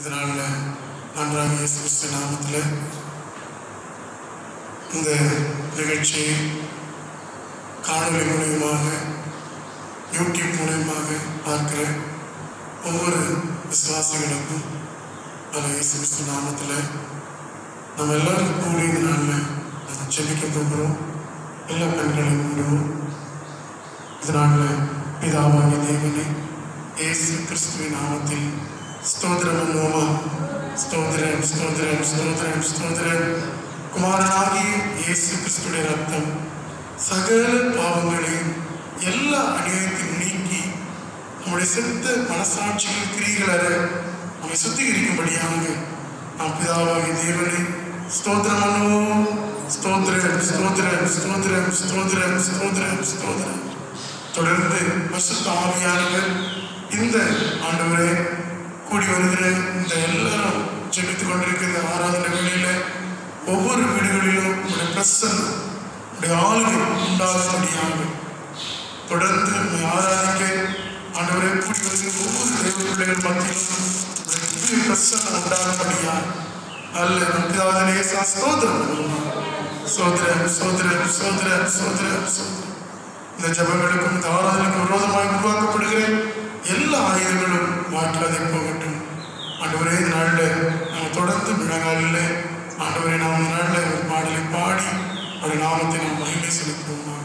இதனால் ஆண்டராக இயேசு கிறிஸ்து நாமத்தில் இந்த நிகழ்ச்சியை காணொளி மூலியமாக யூடியூப் மூலியமாக பார்க்கிற ஒவ்வொரு விசுவாசிகளுக்கும் பல இயேசு கிறிஸ்து நாமத்தில் நம்ம எல்லாரும் கூடி இந்த நாளில் நம்ம ஜெபிக்க போகிறோம் எல்லா பெண்களையும் கூடுவோம் இதனால் பிதாவாகிய தேவனே இயேசு கிறிஸ்துவின் நாமத்தில் ஸ்தோத்திரம் பண்ணுவோமா ஸ்தோத்திரம் ஸ்தோத்திரம் ஸ்தோத்திரம் ஸ்தோத்திரம் குமாரனாகிய இயேசு கிறிஸ்துடைய ரத்தம் சகல பாவங்களையும் எல்லா அநியாயத்தையும் நீக்கி நம்முடைய செத்த மனசாட்சிகள் கிரிகள் அற நம்மை சுத்திகரிக்கும்படியாக நாம் பிதாவாகிய தேவனை ஸ்தோத்திரம் பண்ணுவோம் ஸ்தோத்திரம் ஸ்தோத்திரம் ஸ்தோத்திரம் ஸ்தோத்திரம் ஸ்தோத்திரம் ஸ்தோத்திரம் தொடர்ந்து பசுத்த ஆவியானவர் இந்த ஆண்டவரே கூடி வருகிற இந்த எல்லாரும் ஜெபித்துக் கொண்டிருக்கிற ஆராதனை வேளையில ஒவ்வொரு வீடுகளிலும் உடைய பிரசன்னம் உடைய ஆளுகை உண்டாகும்படியாக தொடர்ந்து நம்மை ஆராதிக்க ஆண்டவரை கூடி வருகிற ஒவ்வொரு தெய்வ பிள்ளைகள் மத்தியிலும் உடைய திவ்ய பிரசன்னம் உண்டாகும்படியாக அல்ல நமக்கு ஸ்தோத்திரம் பண்ணுவோம். சோதரம் சோதரம் சோதரம் சோதரம் சோதரம் இந்த ஜபங்களுக்கும் இந்த ஆராதனைக்கும் விரோதமாக உருவாக்கப்படுகிற எல்லா ஆயுதங்களும் மாற்றாதே போகட்டும் ஆண்டவரே இந்த நாளில் நாம் தொடர்ந்து விழாக்காலில் ஆண்டவரே நாம் இந்த நாளில் ஒரு பாடலை பாடி அவருடைய நாமத்தை நாம் மகிமை செலுத்துவோமாக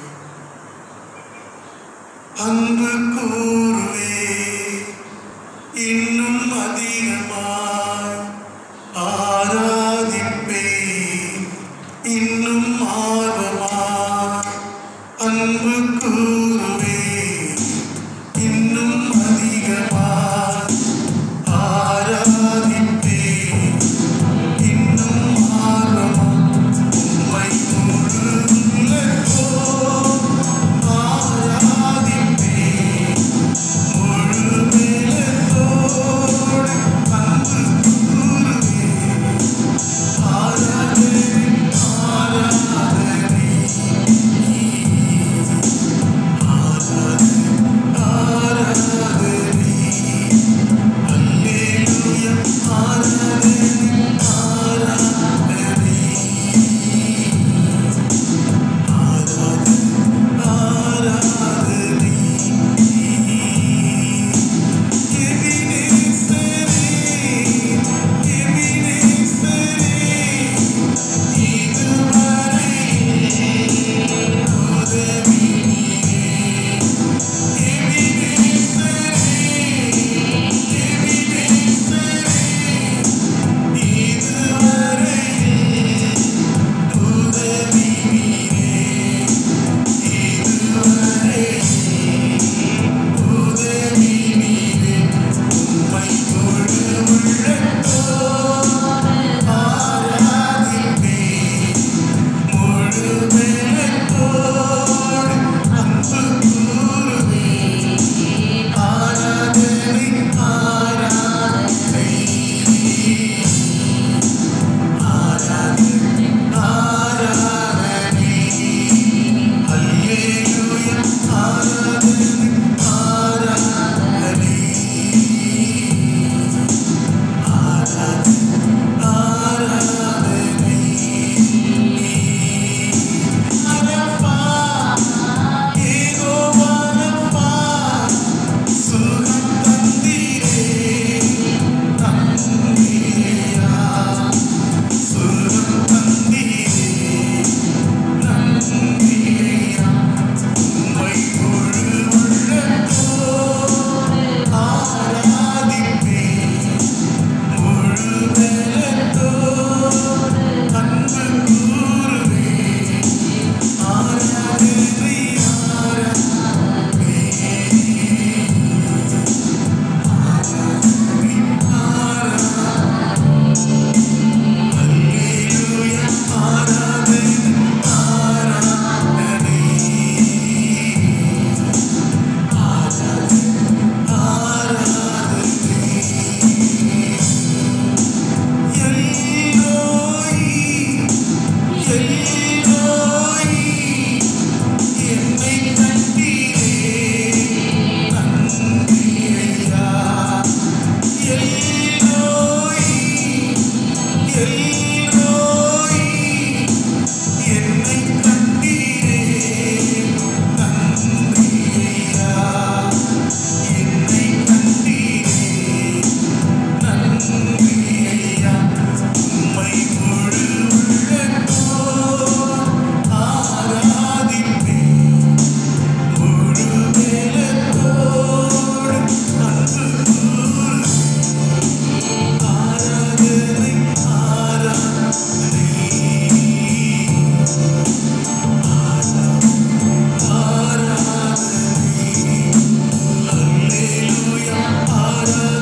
அன்பு கூறுவே இன்னும் அதிகமாய் ஆராதிப்பே இன்னும் ஆர்வமாய் அன்பு கூறுவே இன்னும் அதிகமாய் ஆராதிப்பே இன்னும் ஆர்வமாய் உம்மை முழு உள்ளத்தோடு ஆராதிப்பே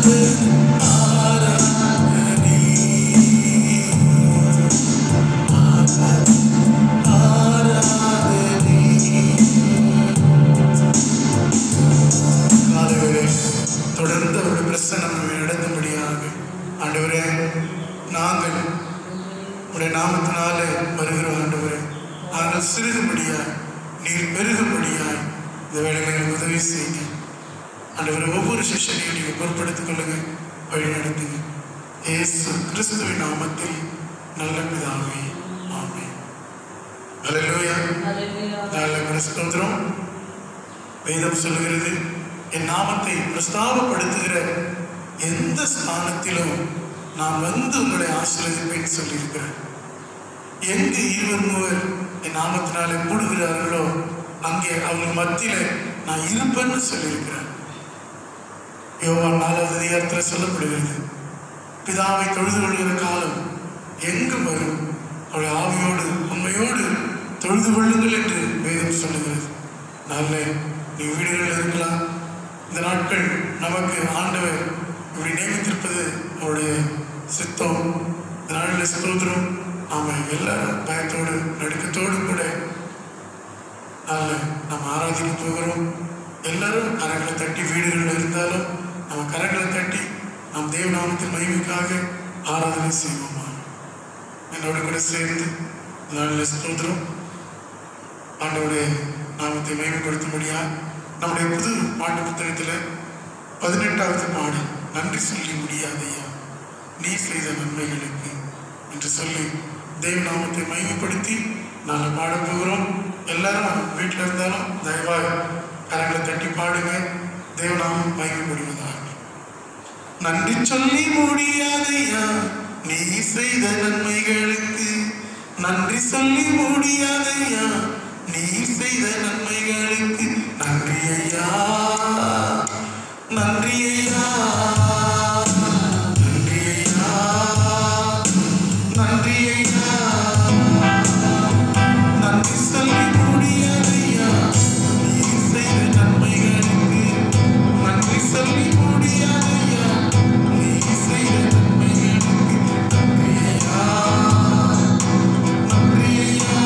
ஆண்டவரே, தொடர்ந்து அவருடைய பிரசன்னம் நம்மை நடத்தும்படியாக ஆண்டவரே நாங்கள் உடைய நாமத்தினாலே வருகிறோம் ஆண்டவரே நாங்கள் சிறுகும்படியாய் நீர் பெருகும்படியாய் இந்த வேலைகளை எங்களுக்கு உதவி செய்யுங்க ஆண்டவரே ஒவ்வொரு சிஷனையும் நீங்கள் பொறுப்படுத்திக் கொள்ளுங்க வழி நடத்துங்க இயேசு கிறிஸ்துவின் நாமத்தில் நல்ல பிதாவே ஆமென் ஹalleluya நல்ல கிறிஸ்தோத்திரம் வேதம் சொல்லுகிறது என் நாமத்தை பிரஸ்தாபப்படுத்துகிற எந்த ஸ்தானத்திலும் நான் வந்து உங்களை ஆசீர்வதிப்பேன் சொல்லியிருக்கிறேன் எங்கு இருவர் மூவர் என் நாமத்தினாலே கூடுகிறார்களோ அங்கே அவங்க மத்தியில நான் இருப்பேன்னு சொல்லியிருக்கிறேன் யோவான் நாலாவது அதிகாரத்தில் சொல்லப்படுகிறது பிதாவை தொழுது கொள்கிற காலம் எங்கு வரும் அவருடைய ஆவியோடு உண்மையோடு தொழுது கொள்ளுங்கள் என்று வேதம் சொல்லுகிறது நல்ல நீ வீடுகளில் இருக்கலாம் இந்த நாட்கள் நமக்கு ஆண்டவர் இப்படி நியமித்திருப்பது அவருடைய சித்தம் இந்த நாளில் ஸ்தோத்திரம் நாம எல்லாரும் பயத்தோடு நடுக்கத்தோடு கூட நல்ல நம்ம ஆராதிக்க போகிறோம் எல்லாரும் கரங்களை தட்டி வீடுகளில் இருந்தாலும் நம்ம கரங்களை தட்டி நம் தேவநாமத்தின் மகிமைக்காக ஆராதனை செய்வோமா என்னோட கூட சேர்ந்து நல்ல ஸ்தோத்திரம் ஆண்டவருடைய நாமத்தை மகிமைப்படுத்தும்படியா நம்முடைய புது பாட்டு புத்தகத்தில் பதினெட்டாவது பாடல் நன்றி சொல்லி முடியாதையா நீ செய்த நன்மைகளுக்கு என்று சொல்லி தேவ நாமத்தை மகிமைப்படுத்தி நாங்கள் பாடப் போகிறோம் எல்லாரும் வீட்டில் இருந்தாலும் தயவாக கரங்களை தட்டி பாடுங்க தேவநாமம் மகிமைப்படுவதாக நன்றி சொல்லி முடியாதையா நீ செய்த நன்மைகளுக்கு நன்றி சொல்லி முடியாதையா நீ செய்த நன்மைகளுக்கு நன்றி ஐயா நன்றி ஐயா நன்றி ஐயா நன்றி ஐயா நன்றி சொல்லி முடியாதையா நீ செய்த நன்மைகளுக்கு நன்றி சொல்லி முடியாதையா நீ செய்த நன்மைகளுக்கு நன்றி ஐயா நன்றி ஐயா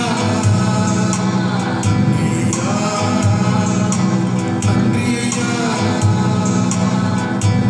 நன்றி ஐயா நன்றி ஐயா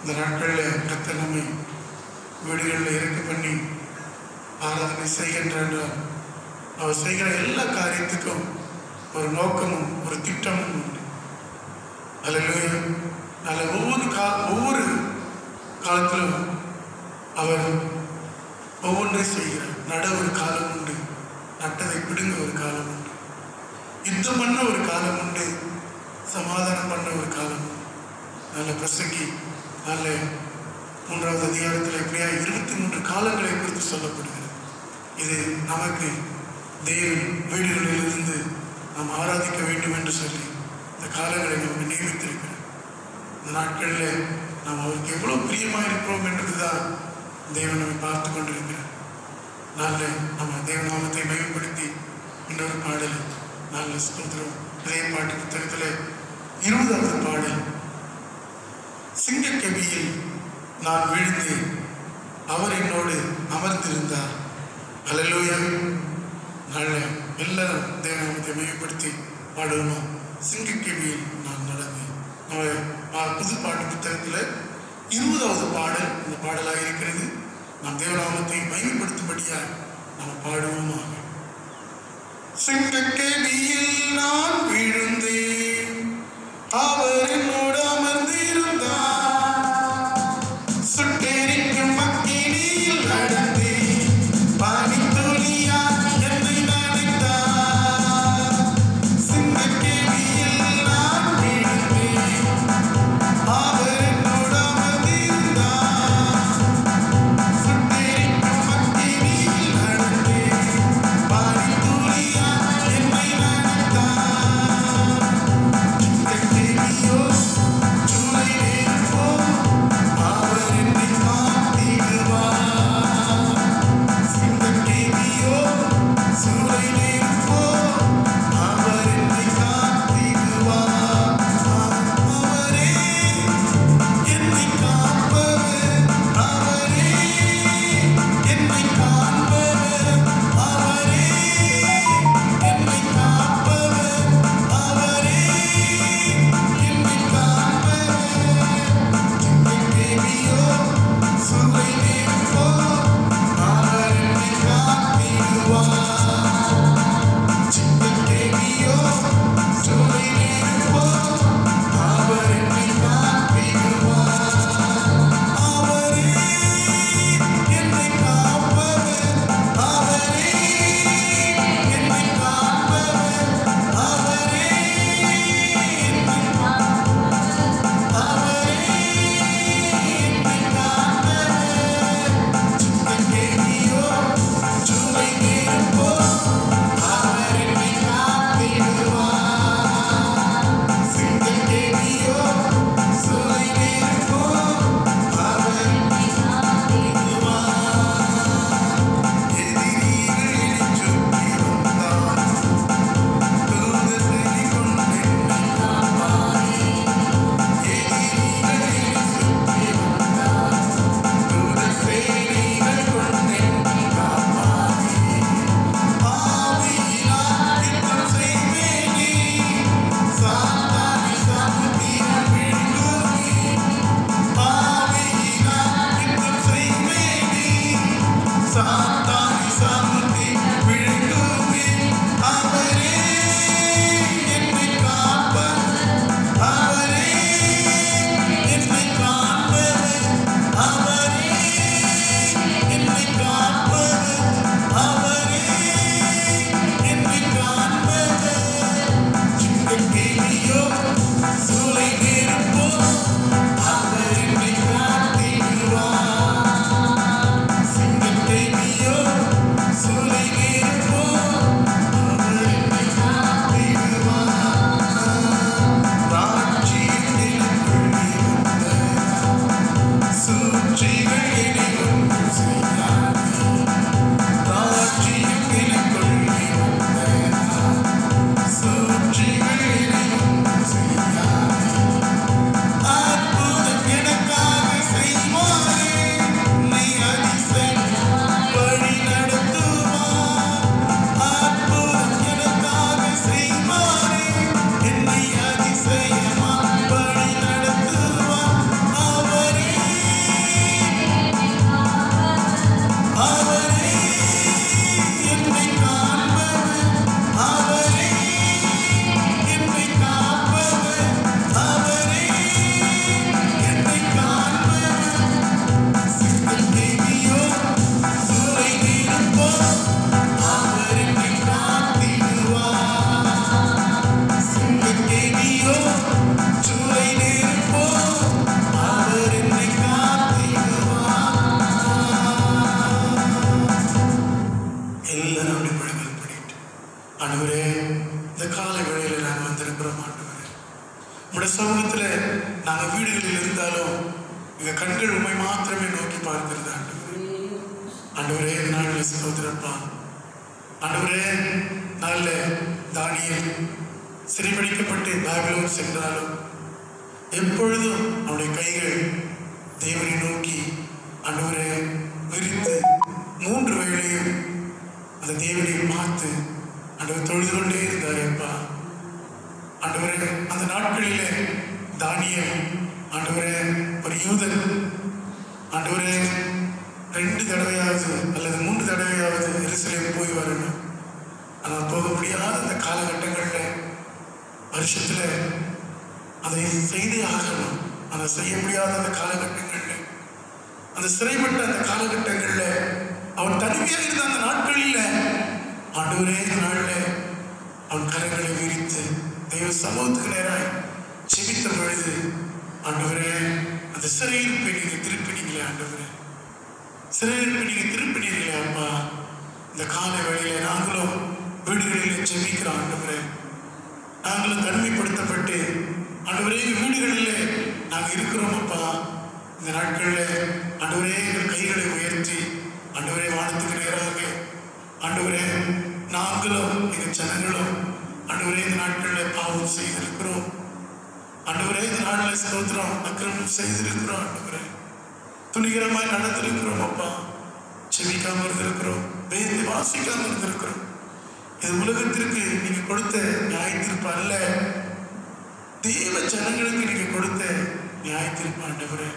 இந்த நாட்களில் கர்த்தர் நம்மை வீடுகளில் இறக்க பண்ணி ஆராதனை செய்கின்ற என்றால் அவர் செய்கிற எல்லா காரியத்துக்கும் ஒரு நோக்கமும் ஒரு திட்டமும் உண்டு அல்லேலூயா அதில் ஒவ்வொரு கா ஒவ்வொரு காலத்திலும் அவர் ஒவ்வொன்றை செய்கிறார் நட ஒரு காலம் உண்டு நட்டதை பிடுங்க ஒரு காலம் உண்டு யுத்தம் பண்ண ஒரு காலம் உண்டு சமாதானம் பண்ண ஒரு காலம் உண்டு நல்ல பிரசங்கி நல்ல மூன்றாவது அதிகாரத்தில் இப்படியா இருபத்தி மூன்று காலங்களை குறித்து சொல்லப்படுகிறது இது நமக்கு தேவன் வீடுகளிலிருந்து நாம் ஆராதிக்க வேண்டும் என்று சொல்லி இந்த காலங்களை நமக்கு நியமித்திருக்கிறார் இந்த நாட்களில் நாம் அவருக்கு எவ்வளவு பிரியமாக இருக்கிறோம் என்றதுதான் தேவன் நம்மை பார்த்து கொண்டிருக்கிறார் நல்ல நம்ம தேவநாமத்தை மேம்படுத்தி இன்னொரு பாடல் நல்ல ஸ்தோத்திரம் இதே பாட்டு புத்தகத்தில் இருபதாவது பாடல் சிங்கக்கவியில் நான் விழுந்தேன் அவர் என்னோடு அமர்ந்திருந்தார் அல்லேலூயா நல்ல எல்லாரும் தேவநாமத்தை மேம்படுத்தி பாடுவோம் சிங்கக்கவியில் நான் நடந்தேன் நம்ம பா- புது பாட்டு புத்தகத்தில் இருபதாவது பாடல் இந்த பாடலாக இருக்கிறது நாம் தேவநாமத்தை மையப்படுத்தும்படியாக நாம் பாடுவோமாக சிங்கக்கேபியில் நான் விழுந்தேன் அவர் என்னோடு அமர்ந்திருந்தார் சுட்டெரிக்கும் அக்கினியில் நடந்தேன் பனித்துளியா என்னை நனைத்தார் சிங்கக்கேபியில் நான் விழுந்தேன் அவர் என்னோடு அமர்ந்திருந்தார் சுட்டெரிக்கும் அக்கினியில் நடந்தேன் பனித்துளியா என்னை நனைத்தார் சிங்கக்கேபியில் சமூகத்துல நாங்க வீடுகளில் இருந்தாலும் எங்க கண்கள் உண்மை மாத்திரமே நோக்கி பார்க்கிறது ஆண்டவரே ஆண்டவரே இந்த நாளில் சகோதரப்பா ஆண்டவரே நல்ல தானியல் சிறைபிடிக்கப்பட்டு பாபிலோன் சென்றாலும் எப்பொழுதும் அவனுடைய கைகள் தேவனை நோக்கி ஆண்டவரே விரித்து மூன்று வேளையும் அந்த தேவனை பார்த்து ஆண்டவர் தொழுது கொண்டே இருந்தார் அப்பா ஆண்டவரே அந்த நாட்களிலே தானியல் ஆண்டவரே ஒரு யூதன் ஆண்டவரே ரெண்டு தடவையாவது அல்லது மூன்று தடவையாவது எருசலேம் போய் வரணும் ஆனால் போக முடியாத அந்த காலகட்டங்களில் வருஷத்துல அதை செய்தே ஆகணும் அதை செய்ய முடியாத அந்த காலகட்டங்களில் அந்த சிறைப்பட்ட அந்த காலகட்டங்களில் அவன் தனிமையாக இருந்த அந்த நாட்களில் ஆண்டவரே இந்த நாளில் அவன் கரங்களை விரித்து தெய்வ சமூகத்துக்கு நேராய் செபித்த பொழுது ஆண்டவரே அந்த சிறையிருப்பை நீங்க திருப்பினீங்களே ஆண்டவரே சிறையிருப்பை நீங்க திருப்பினீங்களே அப்பா இந்த காலை வேளையில நாங்களும் வீடுகளிலே செபிக்கிறோம் ஆண்டவரே நாங்களும் தனிமைப்படுத்தப்பட்டு ஆண்டவரே எங்கள் வீடுகளிலே நாங்கள் இருக்கிறோம் அப்பா இந்த நாட்களில் ஆண்டவரே எங்கள் கைகளை உயர்த்தி ஆண்டவரே வானத்துக்கு நேராக ஆண்டவரே நாங்களும் எங்கள் ஜனங்களும் ஆண்டவரே இந்த நாட்களில் பாவம் செய்திருக்கிறோம் ஆண்டவரே இந்த நாளில் ஸ்தோத்திரம் அக்கிரமம் செய்திருக்கிறோம் ஆண்டவரே துணிகரமாய் நடந்திருக்கிறோம் அப்பா செவிக்காம இருந்திருக்கிறோம் வேதி வாசிக்காம இருந்திருக்கிறோம் இது உலகத்திற்கு நீங்க கொடுத்த நியாயத்திருப்பு அல்ல தேவ ஜனங்களுக்கு நீங்க கொடுத்த நியாயத்திருப்பு ஆண்டவரே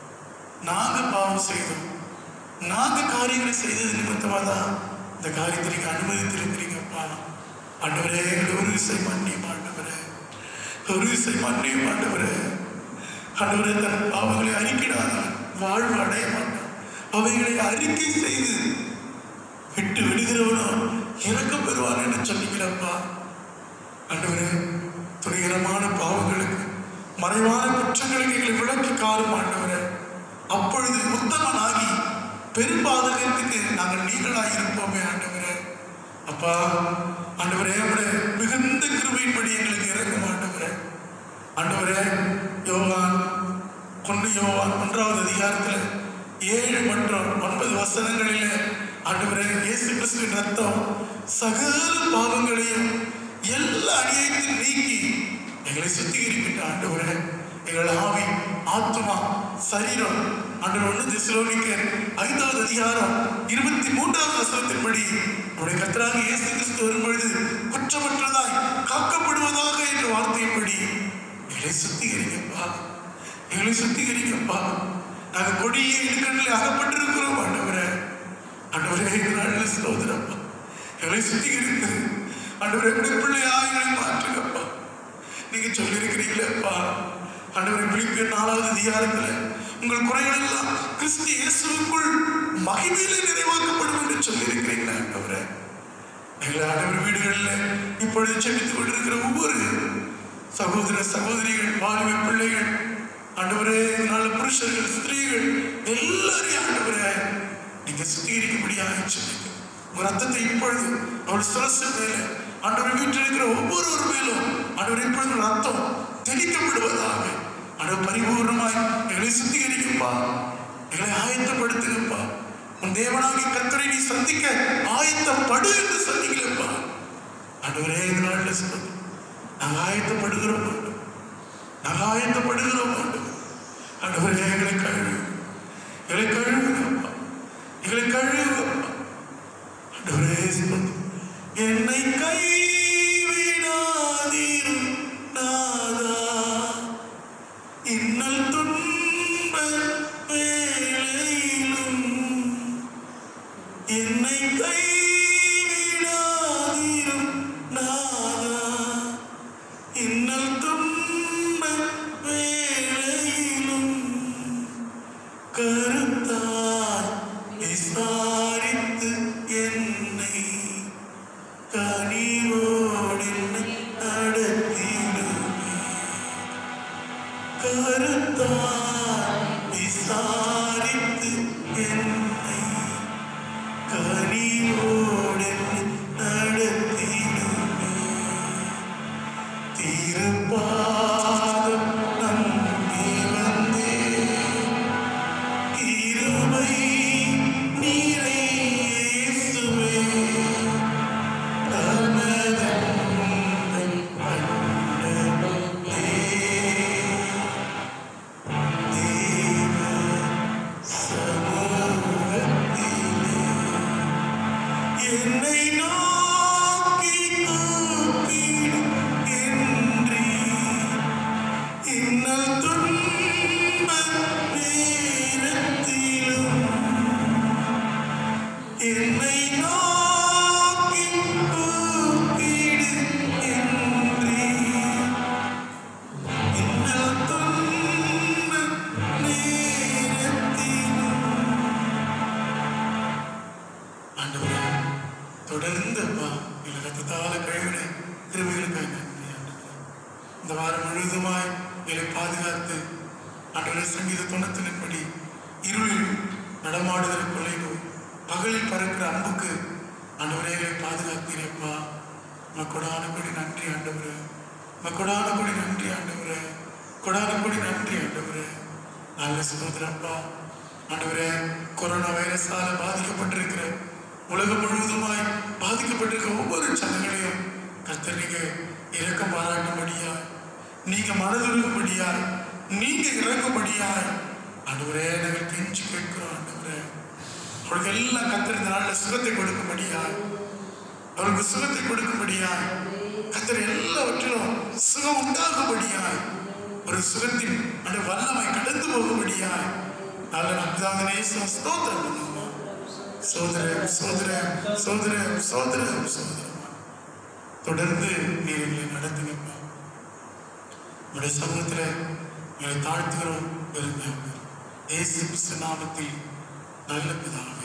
நாங்க பாவம் செய்தோம் நாங்க காரியங்களை செய்தது நிமித்தமா தான் இந்த காரியத்தை நீங்க அனுமதித்திருக்கிறீங்கப்பா ஆண்டவரே எங்களை ஒரு விசை மன்னியும் ஆண்டவரே ஒரு விசை மன்னியும் ஆண்டவரே ஆண்டவரே தன் பாவங்களை அறிக்கிடாதவன் வாழ்வு அடைய மாட்டான் அவைகளை அறிக்கை செய்து விட்டு விடுகிறவனோ இறக்கம் பெறுவான் என்று சொன்னீங்களப்பா ஆண்டவரே துணிகரமான பாவங்களுக்கு மறைவான குற்றங்களுக்கு எங்களை விளக்கி காரும் ஆண்டவரே அப்பொழுது உத்தமனாகி பெரும்பாதகத்துக்கு நாங்கள் நீங்களாக இருப்போமே ஆண்டவரே அப்பா ஆண்டவரே உடைய மிகுந்த கிருபையின்படி எங்களுக்கு இறக்கும் ஆண்டவரே ஆண்டவரே யோவான் கொண்டு யோவான் ஒன்றாவது அதிகாரத்தில் ஏழு மற்றும் ஒன்பது வசனங்களிலே ஆண்டவரே இயேசு கிறிஸ்துவின் ரத்தம் சகல பாவங்களையும் எல்லா அநியாயத்தையும் நீக்கி எங்களை சுத்திகரிக்கின்ற ஆண்டவரே எங்கள் ஆவி ஆத்மா சரீரம் ஆண்டவர் ஒன்று திசுலோனிக்கர் ஐந்தாவது அதிகாரம் இருபத்தி மூன்றாவது வசனத்தின்படி நம்முடைய கர்த்தராக இயேசு கிறிஸ்து வரும்பொழுது குற்றமற்றதாய் காக்கப்படுவதாக என்ற வார்த்தையின்படி எங்களை சுத்திகரிக்கப்பா எங்களை சுத்திகரிக்கப்பா நாங்கள் கொடிய இடுக்கண்ணில் அகப்பட்டிருக்கிறோம் ஆண்டவரே ஆண்டவரே எங்கள் சோதரப்பா எங்களை சுத்திகரித்து ஆண்டவரே எப்படி பிள்ளையா எங்களை மாற்றுங்கப்பா நீங்க சொல்லியிருக்கிறீங்களேப்பா ஆண்டவரை பிலிப்பிய நாலாவது அதிகாரத்துல உங்கள் குறைகள் எல்லாம் கிறிஸ்து இயேசுவுக்குள் மகிமையிலே நிறைவாக்கப்படும் என்று சொல்லியிருக்கிறீங்களே ஆண்டவரே எங்களை ஆண்டவர் வீடுகளில் இப்பொழுது செபித்துக் கொண்டிருக்கிற ஒவ்வொரு சகோதர சகோதரிகள் வாலிப பிள்ளைகள் ஆண்டவரே நல்ல புருஷர்கள் ஸ்திரீகள் எல்லாரையும் ஆண்டவரே நீங்க சுத்திகரிக்கும்படியாக சொல்லுங்க உங்க ரத்தத்தை இப்பொழுது அவள் சுரசு மேல ஆண்டவர் வீட்டில் இருக்கிற ஒவ்வொருவர் மேலும் ஆண்டவர் இப்பொழுது ரத்தம் தெளிக்கப்படுவதாக ஆண்டவர் பரிபூர்ணமாய் எங்களை சுத்திகரிக்கப்பா எங்களை ஆயத்தப்படுத்துங்கப்பா உன் தேவனாகி கத்தரை நீ சந்திக்க ஆயத்தப்படு என்று சொன்னீங்களேப்பா ஆண்டவரே இந்த நாட்டில் சொல்லுங்க நாங்கள் ஆயத்தப்படுகிறோம் ஆண்டவர். நாங்கள் ஆயத்தப்படுகிறோம் ஆண்டவர். ஆண்டவரே எங்களை கழுவு எங்களை கழுவுங்கப்பா எங்களை கழுவுங்கப்பா ஆண்டவரே ஸ்தோத்திரம். என்னை கைவிடாதீரும் நாதா இன்னல் துன்ப வேளையிலும் என்னை கைவிடாதீரும் நாதா இன்னல் துன்ப வேளையிலும் கருத்தாய் விசாரித்து என்னை கனிவோடு என்னை நடத்திடுமே கருத்தாய் விசாரித்து என்னை கனிவோடு என்னை நடத்திடுமே திருப்பாதம் இன்னல் துன்ப நேரத்திலும் என்னை நோக்கி கூப்பிடு என்றீர். இன்னல் துன்ப நேரத்திலும். ஆண்டவரே, தொடர்ந்து அப்பா எங்களை ரத்தத்தால கழுவிட கிருபைகளுக்காக நன்றி ஆண்டவரே. இந்த வாரம் முழுவதுமாய் எங்களை பாதுகாத்து ஆண்டவரே சங்கீத தொண்ணூத்தின்படி இருளில் நடமாடுகிற கொள்ளைகள் பகலில் பறக்கிற அம்புக்கு ஆண்டவரே எங்களை பாதுகாத்தீரப்பா மக்கொடான கொடி நன்றி ஆண்டவரே மக்கொடான கொடி நன்றி ஆண்டவரே கொடான கொடி நன்றி ஆண்டவரே நல்ல சுதந்திரப்பா ஆண்டவரே கொரோனா வைரஸால பாதிக்கப்பட்டிருக்கிற உலகம் முழுவதுமாய் பாதிக்கப்பட்டிருக்கிற ஒவ்வொரு சனங்களையும் கர்த்தர் நீங்க இரக்கம் பாராட்டும்படியாய் நீங்க மனதுருகும்படியாய் நீங்க இறங்கும்படியாய் ஆண்டவரே நாங்கள் கெஞ்சி கேட்கிறோம் ஆண்டவரே அவர்களுக்கு எல்லாம் கர்த்தர் இந்த நாளில் சுகத்தை கொடுக்கும்படியாய் அவருக்கு சுகத்தை கொடுக்கும்படியாய் கர்த்தர் எல்லாவற்றிலும் சுகம் உண்டாகும்படியாய் ஒரு சுகத்தின் அந்த வல்லமை கடந்து போகும்படியாய் நல்ல நம்பிதாங்கனே ஸ்தோத்திரம் பண்ணுவோம் சோதரம் சோதரம் சோதரம் சோதரம் சோதரம் தொடர்ந்து நீர் எங்களை நடத்துங்கப்பா உடைய சமூகத்துல எங்களை தாழ்த்துகிறோம் பெருங்க இயேசு கிறிஸ்து நாமத்தில் நல்ல பிதாவே